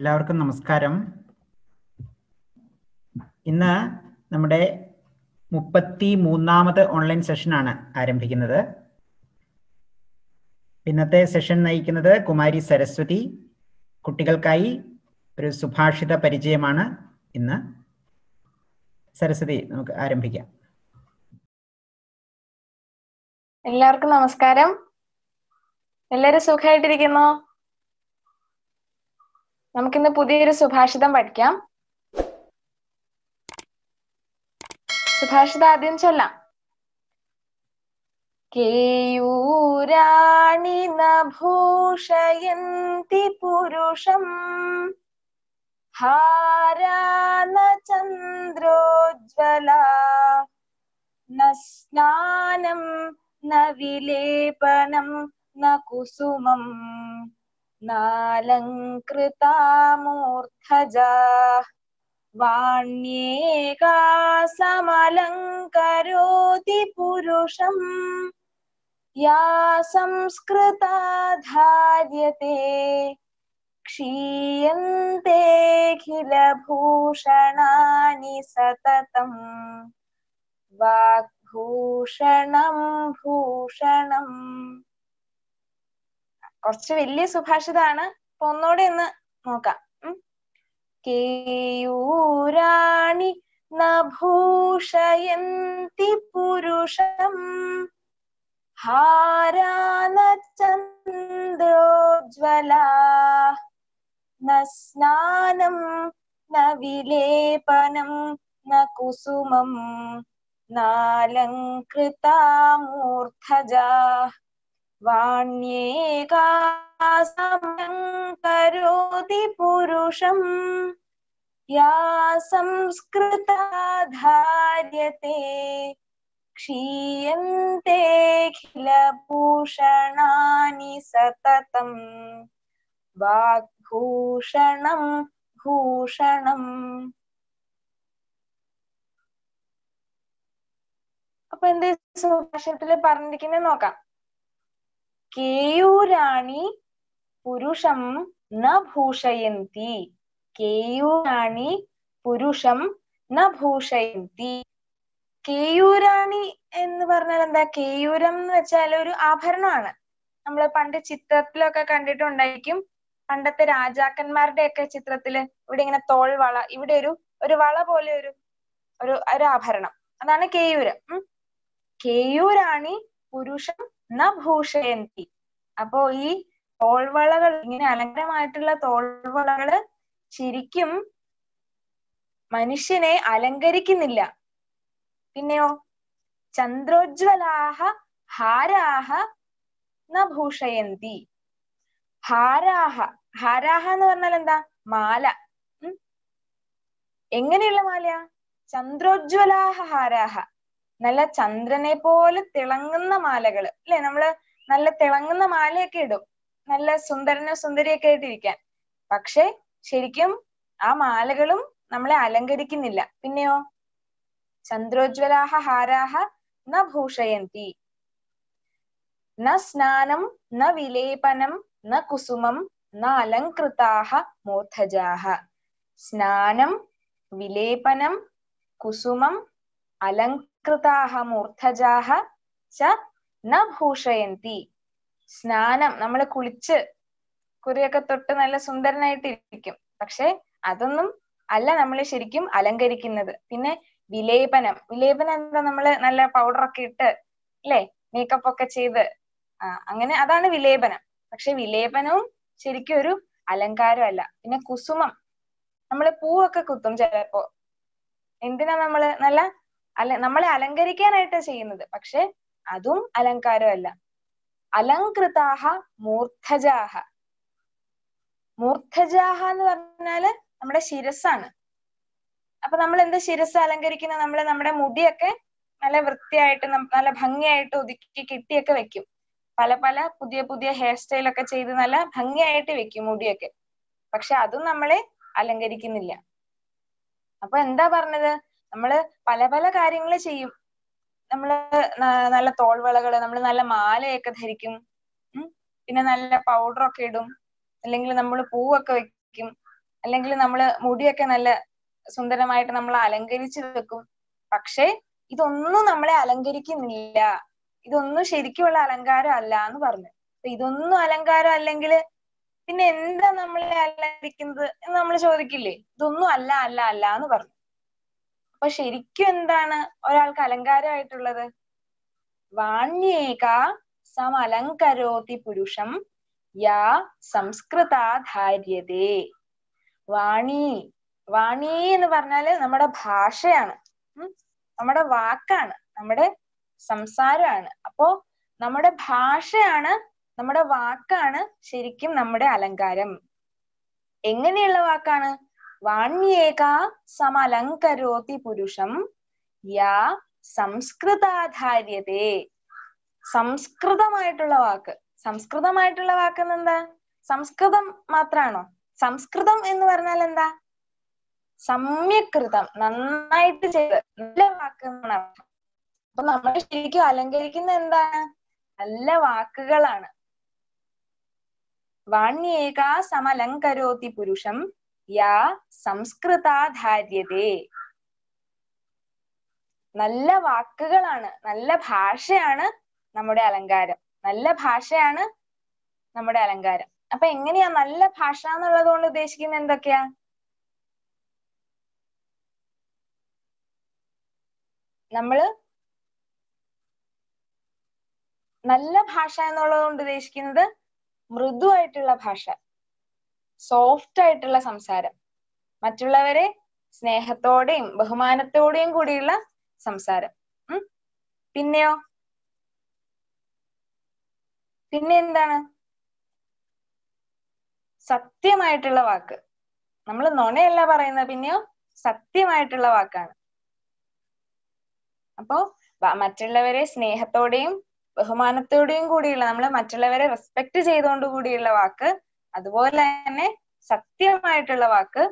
എല്ലാവർക്കും നമസ്കാരം ഇന്ന് നമ്മുടെ മുപ്പത്തി മൂന്നാമത് ഓൺലൈൻ സെഷനാണ് ആരംഭിക്കുന്നത് ഇന്നത്തെ സെഷൻ നയിക്കുന്നത് കുമാരി സരസ്വതി കുട്ടികൾക്കായി ഒരു സുഭാഷിത പരിചയമാണ് ഇന്ന് സരസ്വതി നമുക്ക് ആരംഭിക്കാം എല്ലാവർക്കും നമസ്കാരം എല്ലാരും സുഖമായിട്ടിരിക്കുന്നോ നമുക്കിന്ന് പുതിയൊരു സുഭാഷിതം പഠിക്കാം സുഭാഷിതം ആദ്യം ചൊല്ലാം കേയൂരാണി നഭൂഷയന്തി പുരുഷം ഹാരാന ചന്ദ്രോജ്വല ന സ്നാനം ന വിലേപനം ന കുസുമം നാലങ്കൃതാമൂർധജാ വാണ്യേകാ സമലങ്കരോതി പുരുഷം യാ സംസ്കൃതാ ധാര്യത്തെ ക്ഷീയന്തേഖിലഭൂഷണാനി സതതം വാഗ്ഭൂഷണം ഭൂഷണം കുറച്ച് വലിയ സുഭാഷിതാണ് അപ്പൊ ഒന്നുകൂടെ ഒന്ന് നോക്കാം ഉം. കേയൂരാണി നഭൂഷയന്തി പുരുഷം ഹാരാന ചന്ദ്രോജ്വല ന സ്നാനം ന വിലേപനം ന കുസുമം നാലങ്കൃതാമൂർധജാ വാണ്യേകാസമലങ്കരോതി പുരുഷം യാ സംസ്കൃതാ ധാര്യത്തെ ക്ഷീയന്തേഖിലഭൂഷണാനി സതതം വാഗ്ഭൂഷണം ഭൂഷണം അപ്പൊ എന്ത് സുഭാഷണത്തില് പറഞ്ഞിരിക്കുന്നത് നോക്കാം കേയൂരാണി പുരുഷം ന ഭൂഷയന്തി കേയൂരാണി പുരുഷം ന ഭൂഷയന്തി കേയൂരാണി എന്ന് പറഞ്ഞാൽ എന്താ കേയൂരം എന്ന് വെച്ചാൽ ഒരു ആഭരണമാണ് നമ്മൾ പണ്ട് ചിത്രത്തിലൊക്കെ കണ്ടിട്ടുണ്ടായിരിക്കും പണ്ടത്തെ രാജാക്കന്മാരുടെ ഒക്കെ ചിത്രത്തില് ഇവിടെ ഇങ്ങനെ തോൾ വള ഇവിടെ ഒരു ഒരു വള പോലെ ഒരു ഒരു ഒരു ആഭരണം അതാണ് കേയൂരം ഉം കേയൂരാണി പുരുഷം ന ഭൂഷയന്തി അപ്പോ ഈ തോൾവളകൾ ഇങ്ങനെ അലങ്കരമായിട്ടുള്ള തോൾവളകള് ശരിക്കും മനുഷ്യനെ അലങ്കരിക്കുന്നില്ല പിന്നെയോ ചന്ദ്രോജ്വലാഹ ഹാരാഹ ന ഭൂഷയന്തി ഹാരാഹ ഹാരാഹ എന്ന് പറഞ്ഞാൽ എന്താ മാല ഉം എങ്ങനെയുള്ള മാലയാ ചന്ദ്രോജ്വലാഹ ഹാരാഹ നല്ല ചന്ദ്രനെ പോലെ തിളങ്ങുന്ന മാലകള് അല്ലെ നമ്മള് നല്ല തിളങ്ങുന്ന മാലയൊക്കെ ഇടും നല്ല സുന്ദരനോ സുന്ദരിയൊക്കെ ആയിട്ടിരിക്കാൻ പക്ഷെ ശരിക്കും ആ മാലകളും നമ്മളെ അലങ്കരിക്കുന്നില്ല പിന്നെയോ ചന്ദ്രോജ്വലാഹ ഹാരാഹ ന ഭൂഷയന്തി ന സ്നാനം ന വിലേപനം ന കുസുമം ന അലങ്കൃതാഹ മൂർധജാഹ സ്നാനം വിലേപനം കുസുമം അലങ്കൃതാഹ മൂർധജാഹ ച ന ഭൂഷയന്തി സ്നാനം നമ്മൾ കുളിച്ച് കുറിയൊക്കെ തൊട്ട് നല്ല സുന്ദരനായിട്ട് ഇരിക്കും പക്ഷെ അതൊന്നും അല്ല നമ്മളെ ശരിക്കും അലങ്കരിക്കുന്നത് പിന്നെ വിലേപനം വിലേപനം എന്താ നമ്മള് നല്ല പൗഡർ ഒക്കെ ഇട്ട് അല്ലെ മേക്കപ്പ് ഒക്കെ ചെയ്ത് ആ അങ്ങനെ അതാണ് വിലേപനം പക്ഷെ വിലേപനവും ശരിക്കും ഒരു അലങ്കാരമല്ല പിന്നെ കുസുമം നമ്മള് പൂവൊക്കെ കുത്തും ചിലപ്പോ എന്തിനാ നമ്മള് നല്ല അല നമ്മളെ അലങ്കരിക്കാനായിട്ട് ചെയ്യുന്നത് പക്ഷെ അതും അലങ്കാരമല്ല അലങ്കൃതാഹ മൂർധജാഹ മൂർധജാഹ എന്ന് പറഞ്ഞാല് നമ്മുടെ ശിരസ്സാണ് അപ്പൊ നമ്മൾ എന്താ ശിരസ് അലങ്കരിക്കുന്നത് നമ്മള് നമ്മുടെ മുടിയൊക്കെ നല്ല വൃത്തിയായിട്ട് നല്ല ഭംഗിയായിട്ട് ഒതുക്കി കിട്ടിയൊക്കെ വെക്കും പല പല പുതിയ പുതിയ ഹെയർ സ്റ്റൈൽ ഒക്കെ ചെയ്ത് നല്ല ഭംഗിയായിട്ട് വെക്കും മുടിയൊക്കെ പക്ഷെ അതും നമ്മളെ അലങ്കരിക്കുന്നില്ല അപ്പൊ എന്താ പറഞ്ഞത് നമ്മള് പല പല കാര്യങ്ങൾ ചെയ്യും നമ്മള് നല്ല തോൾവളകള് നമ്മൾ നല്ല മാലയൊക്കെ ധരിക്കും ഉം പിന്നെ നല്ല പൗഡർ ഒക്കെ ഇടും അല്ലെങ്കിൽ നമ്മൾ പൂവൊക്കെ വെക്കും അല്ലെങ്കിൽ നമ്മള് മുടിയൊക്കെ നല്ല സുന്ദരമായിട്ട് നമ്മൾ അലങ്കരിച്ചു വെക്കും പക്ഷേ ഇതൊന്നും നമ്മളെ അലങ്കരിക്കുന്നില്ല ഇതൊന്നും ശരിക്കുമുള്ള അലങ്കാരം അല്ല എന്ന് പറഞ്ഞു അപ്പൊ ഇതൊന്നും അലങ്കാരം അല്ലെങ്കിൽ പിന്നെ എന്താ നമ്മളെ അലങ്കരിക്കുന്നത് എന്ന് നമ്മൾ ചോദിക്കില്ലേ ഇതൊന്നും അല്ല അല്ല അല്ല എന്ന് പറഞ്ഞു അപ്പൊ ശരിക്കും എന്താണ് ഒരാൾക്ക് അലങ്കാരമായിട്ടുള്ളത് വാണ്യേക സമലങ്കരോതി പുരുഷം യാ സംസ്കൃതാധാര്യതേ വാണി വാണി എന്ന് പറഞ്ഞാല് നമ്മുടെ ഭാഷയാണ് ഉം നമ്മുടെ വാക്കാണ് നമ്മുടെ സംസാരമാണ് അപ്പോ നമ്മുടെ ഭാഷയാണ് നമ്മുടെ വാക്കാണ് ശരിക്കും നമ്മുടെ അലങ്കാരം എങ്ങനെയുള്ള വാക്കാണ് വാണ്യേക സമലങ്കരോതി പുരുഷം യാ സംസ്കൃതാധാര്യതേ സംസ്കൃതമായിട്ടുള്ള വാക്ക് സംസ്കൃതമായിട്ടുള്ള വാക്ക് എന്താ സംസ്കൃതം മാത്രാണോ സംസ്കൃതം എന്ന് പറഞ്ഞാൽ എന്താ സമ്യകൃതം നന്നായിട്ട് ചെയ്ത് നല്ല വാക്ക് എന്നാണ് അർത്ഥം അപ്പൊ നമ്മൾ ശരിക്കും അലങ്കരിക്കുന്ന എന്താണ് നല്ല വാക്കുകളാണ് വാണ്യേക സമലങ്കരോതി പുരുഷം യാ സംസ്കൃതാധാര്യതേ നല്ല വാക്കുകളാണ് നല്ല ഭാഷയാണ് നമ്മുടെ അലങ്കാരം നല്ല ഭാഷയാണ് നമ്മുടെ അലങ്കാരം അപ്പൊ എങ്ങനെയാ നല്ല ഭാഷ എന്നുള്ളത് കൊണ്ട് ഉദ്ദേശിക്കുന്നത് എന്തൊക്കെയാ നമ്മള് നല്ല ഭാഷ എന്നുള്ളത് കൊണ്ട് ഉദ്ദേശിക്കുന്നത് മൃദുവായിട്ടുള്ള ഭാഷ സോഫ്റ്റ് ആയിട്ടുള്ള സംസാരം മറ്റുള്ളവരെ സ്നേഹത്തോടെയും ബഹുമാനത്തോടെയും കൂടിയുള്ള സംസാരം ഉം പിന്നെയോ പിന്നെ എന്താണ് സത്യമായിട്ടുള്ള വാക്ക് നമ്മൾ നുണയല്ല പറയുന്നത് പിന്നെയോ സത്യമായിട്ടുള്ള വാക്കാണ് അപ്പോ മറ്റുള്ളവരെ സ്നേഹത്തോടെയും ബഹുമാനത്തോടെയും കൂടിയുള്ള നമ്മൾ മറ്റുള്ളവരെ റെസ്പെക്ട് ചെയ്തുകൊണ്ട് കൂടിയുള്ള വാക്ക് അതുപോലെ തന്നെ സത്യമായിട്ടുള്ള വാക്ക്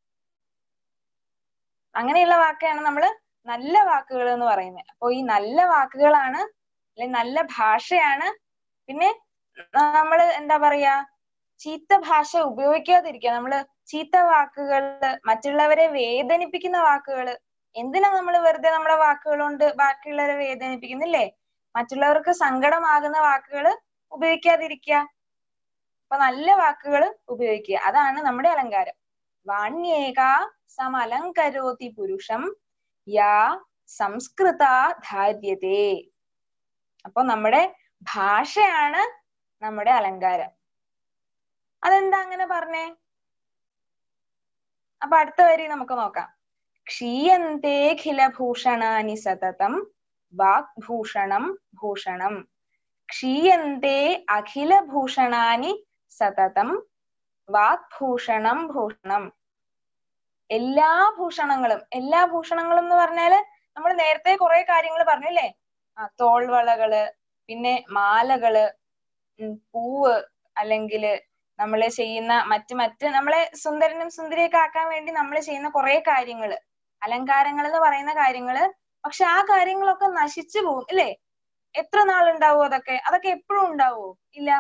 അങ്ങനെയുള്ള വാക്കാണ് നമ്മൾ നല്ല വാക്കുകൾ എന്ന് പറയുന്നത് അപ്പൊ ഈ നല്ല വാക്കുകളാണ് അല്ലെങ്കിൽ നല്ല ഭാഷയാണ് പിന്നെ നമ്മൾ എന്താ പറയാ ചീത്ത ഭാഷ ഉപയോഗിക്കാതിരിക്കുക നമ്മള് ചീത്ത വാക്കുകൾ മറ്റുള്ളവരെ വേദനിപ്പിക്കുന്ന വാക്കുകൾ എന്തിനാ നമ്മൾ വെറുതെ നമ്മുടെ വാക്കുകൾ കൊണ്ട് ബാക്കിയുള്ളവരെ വേദനിപ്പിക്കുന്നില്ലേ മറ്റുള്ളവർക്ക് സങ്കടമാകുന്ന വാക്കുകൾ ഉപയോഗിക്കാതിരിക്കുക അപ്പൊ നല്ല വാക്കുകൾ ഉപയോഗിക്കുക അതാണ് നമ്മുടെ അലങ്കാരം വാണ്യേക സമലങ്കരോതി പുരുഷം യാ സംസ്കൃത ധാര്യതേ അപ്പൊ നമ്മുടെ ഭാഷയാണ് നമ്മുടെ അലങ്കാരം അതെന്താ അങ്ങനെ പറഞ്ഞേ അപ്പൊ അടുത്ത വരി നമുക്ക് നോക്കാം ക്ഷീയന്തേഖിലഭൂഷണാനി സതതം വാഗ്ഭൂഷണം ഭൂഷണം ക്ഷീയന്തേ അഖിലഭൂഷണാനി സതതം വാഗ്ഭൂഷണം ഭൂഷണം എല്ലാ ഭൂഷണങ്ങളും എല്ലാ ഭൂഷണങ്ങളും എന്ന് പറഞ്ഞാല് നമ്മൾ നേരത്തെ കുറെ കാര്യങ്ങൾ പറഞ്ഞില്ലേ ആ തോൾവളകള് പിന്നെ മാലകള് ഉം പൂവ് അല്ലെങ്കില് നമ്മൾ ചെയ്യുന്ന മറ്റ് മറ്റ് നമ്മളെ സുന്ദരനും സുന്ദരിയൊക്കെ ആക്കാൻ വേണ്ടി നമ്മൾ ചെയ്യുന്ന കുറെ കാര്യങ്ങള് അലങ്കാരങ്ങൾ എന്ന് പറയുന്ന കാര്യങ്ങള് പക്ഷെ ആ കാര്യങ്ങളൊക്കെ നശിച്ചു പോകും ഇല്ലേ എത്ര നാൾ ഉണ്ടാവും അതൊക്കെ അതൊക്കെ എപ്പോഴും ഉണ്ടാവോ ഇല്ല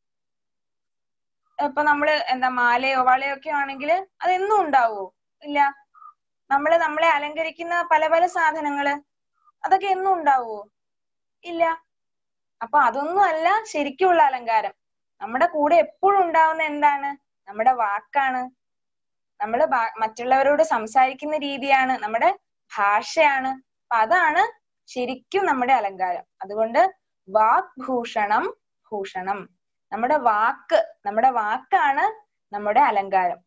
ഇപ്പൊ നമ്മള് എന്താ മാലയോ വളയോ ഒക്കെ ആണെങ്കിൽ അതെന്നും ഉണ്ടാവോ ഇല്ല നമ്മള് നമ്മളെ അലങ്കരിക്കുന്ന പല പല സാധനങ്ങള് അതൊക്കെ എന്നും ഉണ്ടാവോ ഇല്ല അപ്പൊ അതൊന്നും അല്ല ശരിക്കുള്ള അലങ്കാരം നമ്മുടെ കൂടെ എപ്പോഴും ഉണ്ടാവുന്ന എന്താണ് നമ്മുടെ വാക്കാണ് നമ്മൾ മറ്റുള്ളവരോട് സംസാരിക്കുന്ന രീതിയാണ് നമ്മുടെ ഭാഷയാണ് അപ്പൊ അതാണ് ശരിക്കും നമ്മുടെ അലങ്കാരം അതുകൊണ്ട് വാഗ്ഭൂഷണം ഭൂഷണം നമ്മുടെ വാക്ക് നമ്മുടെ വാക്കാണ് നമ്മുടെ അലങ്കാരം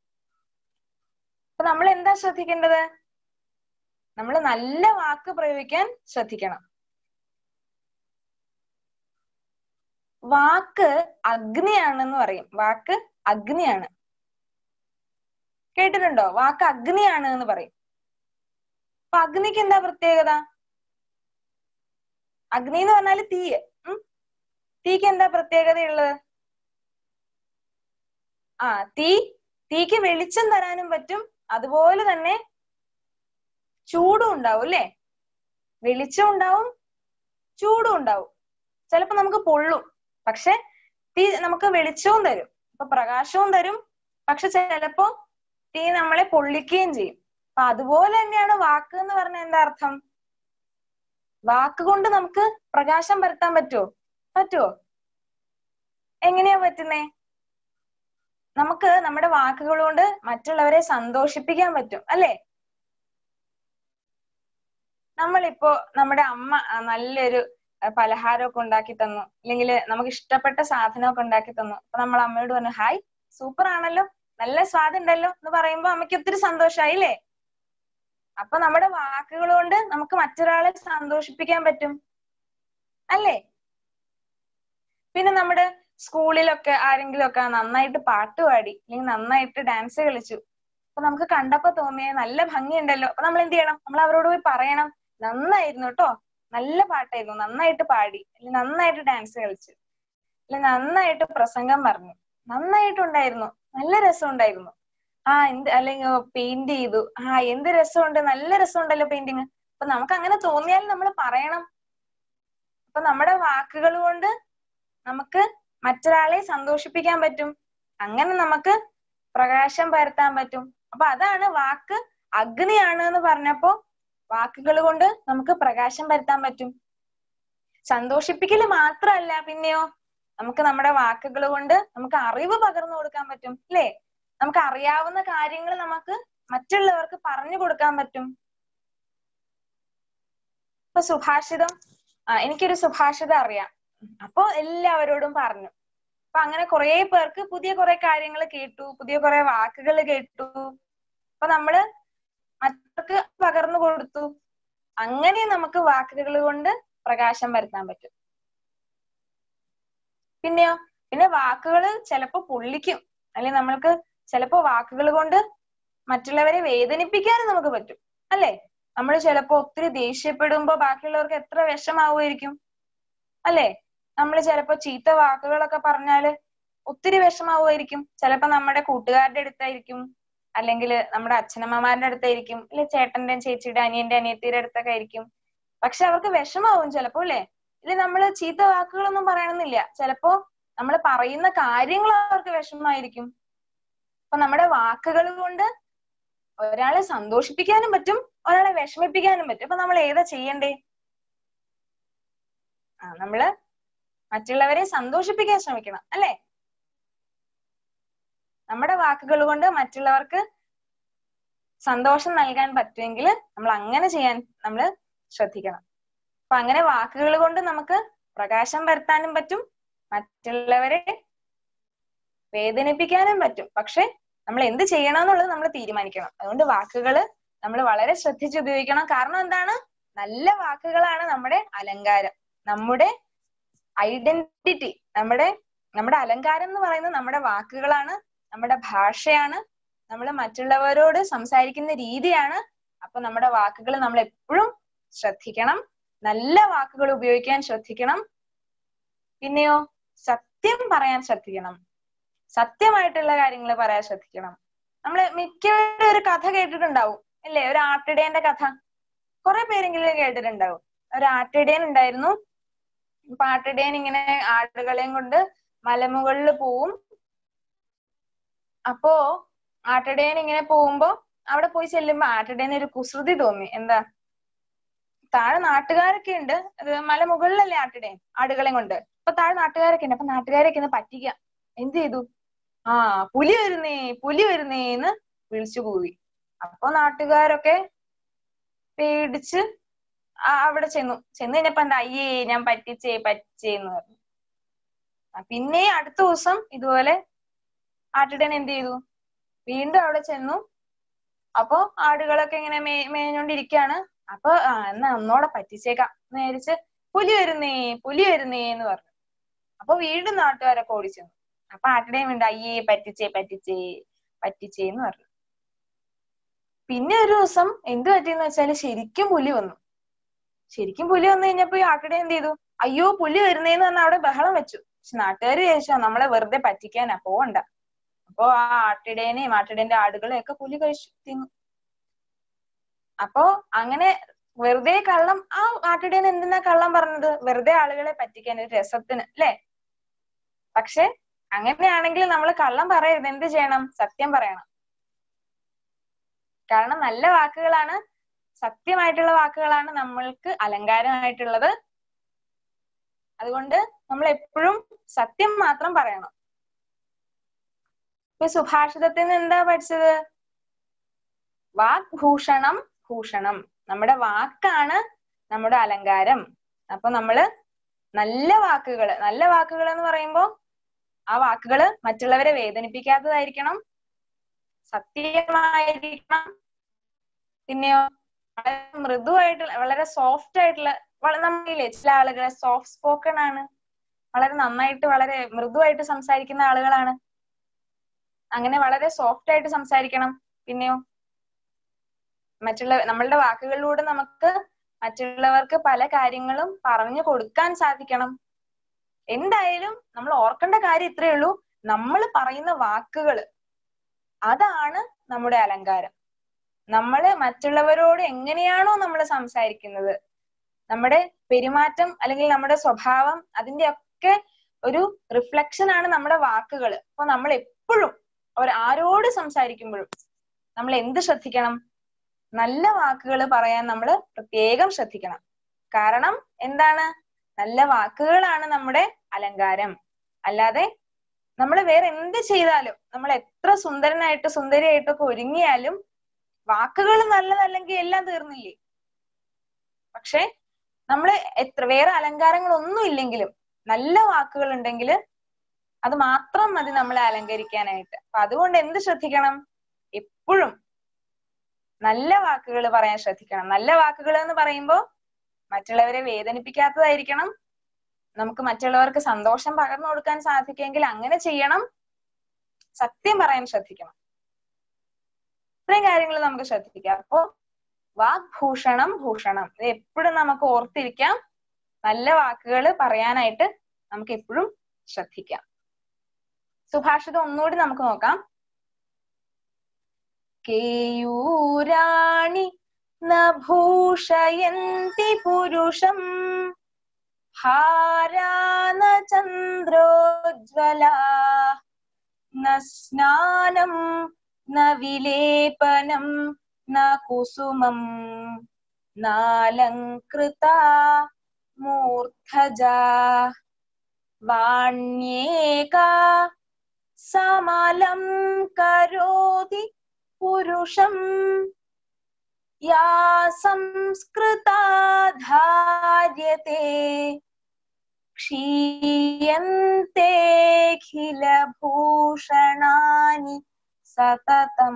അപ്പൊ നമ്മൾ എന്താ ശ്രദ്ധിക്കേണ്ടത് നമ്മൾ നല്ല വാക്ക് പ്രയോഗിക്കാൻ ശ്രദ്ധിക്കണം വാക്ക് അഗ്നിയാണെന്ന് പറയും വാക്ക് അഗ്നിയാണ് കേട്ടിട്ടുണ്ടോ വാക്ക് അഗ്നിയാണ് എന്ന് പറയും അപ്പൊ അഗ്നിക്ക് എന്താ പ്രത്യേകത അഗ്നി എന്ന് പറഞ്ഞാല് തീയ് ഉം തീക്ക് എന്താ പ്രത്യേകതയുള്ളത് ആ തീ തീക്ക് വെളിച്ചം തരാനും പറ്റും അതുപോലെ തന്നെ ചൂടും ഉണ്ടാവും അല്ലേ വെളിച്ചം ഉണ്ടാവും ചൂടും ഉണ്ടാവും ചിലപ്പോ നമുക്ക് പൊള്ളും പക്ഷെ തീ നമുക്ക് വെളിച്ചവും തരും അപ്പൊ പ്രകാശവും തരും പക്ഷെ ചിലപ്പോ തീ നമ്മളെ പൊള്ളിക്കുകയും ചെയ്യും അപ്പൊ അതുപോലെ തന്നെയാണ് വാക്ക് എന്ന് പറഞ്ഞ എന്താ അർത്ഥം വാക്ക് കൊണ്ട് നമുക്ക് പ്രകാശം പരത്താൻ പറ്റുമോ പറ്റുമോ എങ്ങനെയാ പറ്റുന്നേ നമുക്ക് നമ്മുടെ വാക്കുകൾ കൊണ്ട് മറ്റുള്ളവരെ സന്തോഷിപ്പിക്കാൻ പറ്റും അല്ലേ നമ്മളിപ്പോ നമ്മുടെ അമ്മ ആ, നല്ലൊരു ആ, പലഹാരമൊക്കെ ഉണ്ടാക്കി തന്നു അല്ലെങ്കിൽ നമുക്ക് ഇഷ്ടപ്പെട്ട സാധനമൊക്കെ ഉണ്ടാക്കി തന്നു അപ്പൊ നമ്മൾ അമ്മയോട് പറഞ്ഞു ഹായ് സൂപ്പർ ആണല്ലോ നല്ല സ്വാദുണ്ടല്ലോ എന്ന് പറയുമ്പോ അമ്മയ്ക്ക് ഒത്തിരി സന്തോഷമായി അല്ലേ അപ്പൊ നമ്മുടെ വാക്കുകൾ കൊണ്ട് നമുക്ക് മറ്റൊരാളെ സന്തോഷിപ്പിക്കാൻ പറ്റും അല്ലേ പിന്നെ നമ്മുടെ സ്കൂളിലൊക്കെ ആരെങ്കിലും ഒക്കെ നന്നായിട്ട് പാട്ട് പാടി അല്ലെങ്കിൽ നന്നായിട്ട് ഡാൻസ് കളിച്ചു അപ്പൊ നമുക്ക് കണ്ടപ്പോ തോന്നിയ നല്ല ഭംഗിയുണ്ടല്ലോ അപ്പൊ നമ്മൾ എന്ത് ചെയ്യണം നമ്മൾ അവരോട് പോയി പറയണം നന്നായിരുന്നു കേട്ടോ നല്ല പാട്ടായിരുന്നു നന്നായിട്ട് പാടി അല്ലെങ്കിൽ നന്നായിട്ട് ഡാൻസ് കളിച്ചു അല്ലെങ്കിൽ നന്നായിട്ട് പ്രസംഗം പറഞ്ഞു നന്നായിട്ടുണ്ടായിരുന്നു നല്ല രസമുണ്ടായിരുന്നു ആ എന്ത് അല്ലെങ്കിൽ പെയിന്റ് ചെയ്തു ആ എന്ത് രസമുണ്ട് നല്ല രസമുണ്ടല്ലോ പെയിന്റിങ് അപ്പൊ നമുക്ക് അങ്ങനെ തോന്നിയാൽ നമ്മൾ പറയണം അപ്പൊ നമ്മുടെ വാക്കുകൾ കൊണ്ട് നമുക്ക് മറ്റൊരാളെ സന്തോഷിപ്പിക്കാൻ പറ്റും അങ്ങനെ നമുക്ക് പ്രകാശം പരത്താൻ പറ്റും അപ്പൊ അതാണ് വാക്ക് അഗ്നിയാണ് എന്ന് പറഞ്ഞപ്പോ വാക്കുകൾ കൊണ്ട് നമുക്ക് പ്രകാശം പരത്താൻ പറ്റും സന്തോഷിപ്പിക്കല് മാത്രമല്ല പിന്നെയോ നമുക്ക് നമ്മുടെ വാക്കുകൾ കൊണ്ട് നമുക്ക് അറിവ് പകർന്നു കൊടുക്കാൻ പറ്റും അല്ലേ നമുക്ക് അറിയാവുന്ന കാര്യങ്ങൾ നമുക്ക് മറ്റുള്ളവർക്ക് പറഞ്ഞു കൊടുക്കാൻ പറ്റും ഇപ്പൊ സുഭാഷിതം ആ എനിക്കൊരു സുഭാഷിതം അറിയാം അപ്പൊ എല്ലാവരോടും പറഞ്ഞു അപ്പൊ അങ്ങനെ കുറെ പേർക്ക് പുതിയ കുറെ കാര്യങ്ങൾ കേട്ടു പുതിയ കുറെ വാക്കുകൾ കേട്ടു അപ്പൊ നമ്മള് മറ്റവർക്ക് പകർന്നു കൊടുത്തു അങ്ങനെ നമുക്ക് വാക്കുകൾ കൊണ്ട് പ്രകാശം വരുത്താൻ പറ്റും പിന്നെയോ പിന്നെ വാക്കുകൾ ചിലപ്പോ പൊള്ളിക്കും അല്ലെങ്കിൽ നമ്മൾക്ക് ചിലപ്പോ വാക്കുകൾ കൊണ്ട് മറ്റുള്ളവരെ വേദനിപ്പിക്കാനും നമുക്ക് പറ്റും അല്ലേ നമ്മൾ ചിലപ്പോ ഒത്തിരി ദേഷ്യപ്പെടുമ്പോ ബാക്കിയുള്ളവർക്ക് എത്ര വിഷമാവുമായിരിക്കും അല്ലേ നമ്മൾ ചിലപ്പോ ചീത്ത വാക്കുകളൊക്കെ പറഞ്ഞാല് ഒത്തിരി വിഷമാവുമായിരിക്കും ചിലപ്പോ നമ്മുടെ കൂട്ടുകാരുടെ അടുത്തായിരിക്കും അല്ലെങ്കിൽ നമ്മുടെ അച്ഛനമ്മമാരുടെ അടുത്തായിരിക്കും അല്ലെ ചേട്ടന്റെ ചേച്ചിയുടെ അനിയന്റെ അനിയത്തിയുടെ അടുത്തൊക്കെ ആയിരിക്കും പക്ഷെ അവർക്ക് വിഷമാവും ചിലപ്പോ അല്ലേ ഇല്ല നമ്മള് ചീത്ത വാക്കുകളൊന്നും പറയണമെന്നില്ല ചിലപ്പോ നമ്മൾ പറയുന്ന കാര്യങ്ങൾ അവർക്ക് വിഷമമായിരിക്കും അപ്പൊ നമ്മുടെ വാക്കുകൾ കൊണ്ട് ഒരാളെ സന്തോഷിപ്പിക്കാനും പറ്റും ഒരാളെ വിഷമിപ്പിക്കാനും പറ്റും അപ്പൊ നമ്മൾ ഏതാ ചെയ്യണ്ടേ ആ നമ്മള് മറ്റുള്ളവരെ സന്തോഷിപ്പിക്കാൻ ശ്രമിക്കണം അല്ലെ നമ്മുടെ വാക്കുകൾ കൊണ്ട് മറ്റുള്ളവർക്ക് സന്തോഷം നൽകാൻ പറ്റുമെങ്കിൽ നമ്മൾ അങ്ങനെ ചെയ്യാൻ നമ്മൾ ശ്രദ്ധിക്കണം അപ്പൊ അങ്ങനെ വാക്കുകൾ കൊണ്ട് നമുക്ക് പ്രകാശം വരുത്താനും പറ്റും മറ്റുള്ളവരെ വേദനിപ്പിക്കാനും പറ്റും പക്ഷെ നമ്മൾ എന്ത് ചെയ്യണം എന്നുള്ളത് നമ്മൾ തീരുമാനിക്കണം അതുകൊണ്ട് വാക്കുകൾ നമ്മൾ വളരെ ശ്രദ്ധിച്ച് ഉപയോഗിക്കണം കാരണം എന്താണ് നല്ല വാക്കുകളാണ് നമ്മുടെ അലങ്കാരം നമ്മുടെ ഐഡന്റിറ്റി നമ്മുടെ നമ്മുടെ അലങ്കാരം എന്ന് പറയുന്നത് നമ്മുടെ വാക്കുകളാണ് നമ്മുടെ ഭാഷയാണ് നമ്മൾ മറ്റുള്ളവരോട് സംസാരിക്കുന്ന രീതിയാണ് അപ്പൊ നമ്മുടെ വാക്കുകൾ നമ്മൾ എപ്പോഴും ശ്രദ്ധിക്കണം നല്ല വാക്കുകൾ ഉപയോഗിക്കാൻ ശ്രദ്ധിക്കണം പിന്നെയോ സത്യം പറയാൻ ശ്രദ്ധിക്കണം സത്യമായിട്ടുള്ള കാര്യങ്ങൾ പറയാൻ ശ്രദ്ധിക്കണം നമ്മൾ മിക്കവരും ഒരു കഥ കേട്ടിട്ടുണ്ടാവും അല്ലേ ഒരു ആട്ടിടേന്റെ കഥ കുറെ പേരെങ്കിലും കേട്ടിട്ടുണ്ടാവും ഒരു ആട്ടിടയൻ ഉണ്ടായിരുന്നു അപ്പൊ ആട്ടിടയൻ ഇങ്ങനെ ആടുകളെയും കൊണ്ട് മലമുകളിൽ പോവും അപ്പോ ആട്ടിടയൻ ഇങ്ങനെ പോകുമ്പോ അവിടെ പോയി ചെല്ലുമ്പോ ആട്ടിടയന് ഒരു കുസൃതി തോന്നി എന്താ താഴെ നാട്ടുകാരൊക്കെ ഉണ്ട് അത് മലമുകളിലല്ലേ ആട്ടിടയൻ ആടുകളെയും കൊണ്ട് അപ്പൊ താഴെ നാട്ടുകാരൊക്കെ ഉണ്ട് അപ്പൊ നാട്ടുകാരൊക്കെ ഒന്ന് പറ്റിക്കാം എന്ത് ചെയ്തു ആ പുലി വരുന്നേ പുലി വരുന്നേന്ന് വിളിച്ചു പോയി അപ്പൊ നാട്ടുകാരൊക്കെ പേടിച്ച് ആ അവിടെ ചെന്നു ചെന്ന് കഴിഞ്ഞപ്പോ എന്താ അയ്യേ ഞാൻ പറ്റിച്ചേ പറ്റിച്ചേന്ന് പറഞ്ഞു ആ, പിന്നെ അടുത്ത ദിവസം ഇതുപോലെ ആട്ടിടൻ എന്ത് ചെയ്തു വീണ്ടും അവിടെ ചെന്നു അപ്പൊ ആടുകളൊക്കെ ഇങ്ങനെ മേ മേഞ്ഞോണ്ടിരിക്കാണ് അപ്പൊ ആ എന്നാ ഒന്നോടെ പറ്റിച്ചേക്കാം എന്ന് വിചാരിച്ച് പുലി വരുന്നേ പുലി വരുന്നേ എന്ന് പറഞ്ഞു അപ്പൊ വീണ്ടും നാട്ടുകാരൊക്കെ ഓടിച്ചെന്നു അപ്പൊ ആട്ടിടയും വീണ്ടും അയ്യേ പറ്റിച്ചേ പറ്റിച്ചേ പറ്റിച്ചേ എന്ന് പറഞ്ഞു പിന്നെ ഒരു ദിവസം എന്ത് പറ്റിയെന്ന് വെച്ചാല് ശരിക്കും പുലി വന്നു ശരിക്കും പുലി വന്നു കഴിഞ്ഞപ്പോ ഈ ആട്ടിടെ എന്ത് ചെയ്തു അയ്യോ പുലി വരുന്നേന്ന് പറഞ്ഞ അവിടെ ബഹളം വെച്ചു പക്ഷെ നാട്ടുകാർ വിചാരിച്ചോ നമ്മളെ വെറുതെ പറ്റിക്കാനാ പോവണ്ട അപ്പൊ ആ ആട്ടിടേനെയും ആട്ടിടേന്റെ ആടുകളെയും ഒക്കെ പുലി കഴിച്ചു തിന്നു അപ്പോ അങ്ങനെ വെറുതെ കള്ളം ആ ആട്ടിടേന് എന്തിനാ കള്ളം പറഞ്ഞത് വെറുതെ ആളുകളെ പറ്റിക്കാൻ ഒരു രസത്തിന് അല്ലേ പക്ഷെ അങ്ങനെയാണെങ്കിൽ നമ്മൾ കള്ളം പറയരുത് എന്ത് ചെയ്യണം സത്യം പറയണം കാരണം നല്ല വാക്കുകളാണ് സത്യമായിട്ടുള്ള വാക്കുകളാണ് നമ്മൾക്ക് അലങ്കാരമായിട്ടുള്ളത് അതുകൊണ്ട് നമ്മൾ എപ്പോഴും സത്യം മാത്രം പറയണം ഇപ്പൊ സുഭാഷിതത്തിൽ നിന്ന് എന്താ പഠിച്ചത് വാഗ്ഭൂഷണം ഭൂഷണം നമ്മുടെ വാക്കാണ് നമ്മുടെ അലങ്കാരം അപ്പൊ നമ്മള് നല്ല വാക്കുകൾ നല്ല വാക്കുകൾ എന്ന് പറയുമ്പോ ആ വാക്കുകള് മറ്റുള്ളവരെ വേദനിപ്പിക്കാത്തതായിരിക്കണം സത്യമായിരിക്കണം പിന്നെയോ വളരെ മൃദുവായിട്ടുള്ള വളരെ സോഫ്റ്റ് ആയിട്ടുള്ള നമ്മളില്ലേ ചില ആളുകൾ സോഫ്റ്റ് സ്പോക്കൺ ആണ് വളരെ നന്നായിട്ട് വളരെ മൃദുവായിട്ട് സംസാരിക്കുന്ന ആളുകളാണ് അങ്ങനെ വളരെ സോഫ്റ്റ് ആയിട്ട് സംസാരിക്കണം പിന്നെയോ മറ്റുള്ള നമ്മളുടെ വാക്കുകളിലൂടെ നമുക്ക് മറ്റുള്ളവർക്ക് പല കാര്യങ്ങളും പറഞ്ഞു കൊടുക്കാൻ സാധിക്കണം എന്തായാലും നമ്മൾ ഓർക്കേണ്ട കാര്യം ഇത്രയേ ഉള്ളൂ നമ്മൾ പറയുന്ന വാക്കുകൾ അതാണ് നമ്മുടെ അലങ്കാരം നമ്മള് മറ്റുള്ളവരോട് എങ്ങനെയാണോ നമ്മൾ സംസാരിക്കുന്നത് നമ്മുടെ പെരുമാറ്റം അല്ലെങ്കിൽ നമ്മുടെ സ്വഭാവം അതിന്റെ ഒക്കെ ഒരു റിഫ്ലക്ഷൻ ആണ് നമ്മുടെ വാക്കുകൾ അപ്പൊ നമ്മൾ എപ്പോഴും ഒരു ആരോട് സംസാരിക്കുമ്പോഴും നമ്മൾ എന്ത് ശ്രദ്ധിക്കണം നല്ല വാക്കുകൾ പറയാൻ നമ്മൾ പ്രത്യേകം ശ്രദ്ധിക്കണം കാരണം എന്താണ് നല്ല വാക്കുകളാണ് നമ്മുടെ അലങ്കാരം അല്ലാതെ നമ്മൾ വേറെ എന്ത് ചെയ്താലും നമ്മൾ എത്ര സുന്ദരനായിട്ട് സുന്ദരിയായിട്ടൊക്കെ ഒരുങ്ങിയാലും വാക്കുകൾ നല്ലതല്ലെങ്കിൽ എല്ലാം തീർന്നില്ലേ പക്ഷെ നമ്മൾ എത്ര വേറെ അലങ്കാരങ്ങളൊന്നും ഇല്ലെങ്കിലും നല്ല വാക്കുകൾ ഉണ്ടെങ്കിൽ അത് മാത്രം മതി നമ്മളെ അലങ്കരിക്കാനായിട്ട് അപ്പൊ അതുകൊണ്ട് എന്ത് ശ്രദ്ധിക്കണം എപ്പോഴും നല്ല വാക്കുകൾ പറയാൻ ശ്രദ്ധിക്കണം നല്ല വാക്കുകൾ എന്ന് പറയുമ്പോൾ മറ്റുള്ളവരെ വേദനിപ്പിക്കാത്തതായിരിക്കണം നമുക്ക് മറ്റുള്ളവർക്ക് സന്തോഷം പകർന്നു കൊടുക്കാൻ സാധിക്കുമെങ്കിൽ അങ്ങനെ ചെയ്യണം സത്യം പറയാൻ ശ്രദ്ധിക്കണം ഇത്രയും കാര്യങ്ങൾ നമുക്ക് ശ്രദ്ധിക്കാം അപ്പോ വാഗ്ഭൂഷണം ഭൂഷണം ഇത് എപ്പോഴും നമുക്ക് ഓർത്തിരിക്കാം നല്ല വാക്കുകൾ പറയാനായിട്ട് നമുക്ക് എപ്പോഴും ശ്രദ്ധിക്കാം സുഭാഷിതം ഒന്നുകൂടി നമുക്ക് നോക്കാം കേയൂരാണി ന ഭൂഷയന്തി പുരുഷം ഹാരാന ചന്ദ്രോജ്വല ന സ്നാനം ന വിലേപനം ന കുസുമം നാലങ്കൃത മൂർധജ വാണ്യേകാ സമലം കരോതി പുരുഷം യാ സംസ്കൃതാ ധാര്യത്തെ ക്ഷീയന്तेഖിലഭൂഷണാനി സതതം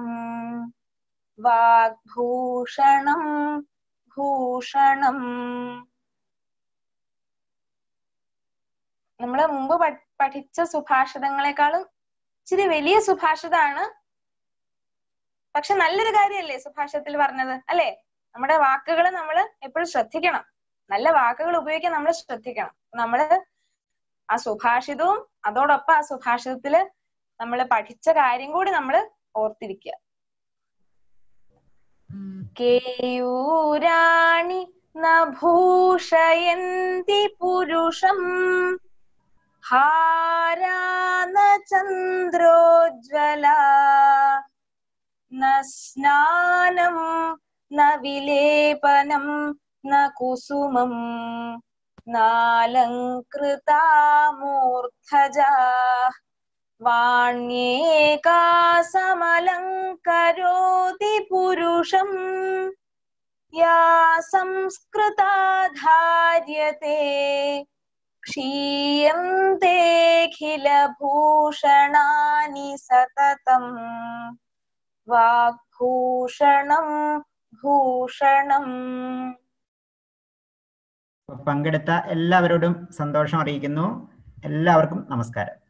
വാഗ്ഭൂഷണം ഭൂഷണം നമ്മൾ മുമ്പ് പഠിച്ച സുഭാഷിതങ്ങളെക്കാളും ഇച്ചിരി വലിയ സുഭാഷിതാണ് പക്ഷെ നല്ലൊരു കാര്യമല്ലേ സുഭാഷിതത്തിൽ പറഞ്ഞത് അല്ലെ നമ്മുടെ വാക്കുകൾ നമ്മൾ എപ്പോഴും ശ്രദ്ധിക്കണം നല്ല വാക്കുകൾ ഉപയോഗിക്കാൻ നമ്മൾ ശ്രദ്ധിക്കണം നമ്മള് ആ സുഭാഷിതവും അതോടൊപ്പം ആ സുഭാഷിതത്തില് നമ്മൾ പഠിച്ച കാര്യം കൂടി നമ്മൾ ഓർത്തിരിക്കുക കേയൂരാണി നഭൂഷയന്തി പുരുഷം ഹാരാന ചന്ദ്രോജ്വല ന സ്നാനം ന വിലേപനം ന കുസുമം നാലങ്കൃതാമൂർധജ വാണ്യേകാസമലങ്കരോതി പുരുഷം യാ സംസ്കൃതാ ധാര്യത്തെ ക്ഷീയന്തെഖിലഭൂഷണാനി സതതം വാഗ്ഭൂഷണം ഭൂഷണം പങ്കെടുത്ത എല്ലാവരോടും സന്തോഷം അറിയിക്കുന്നു എല്ലാവർക്കും നമസ്കാരം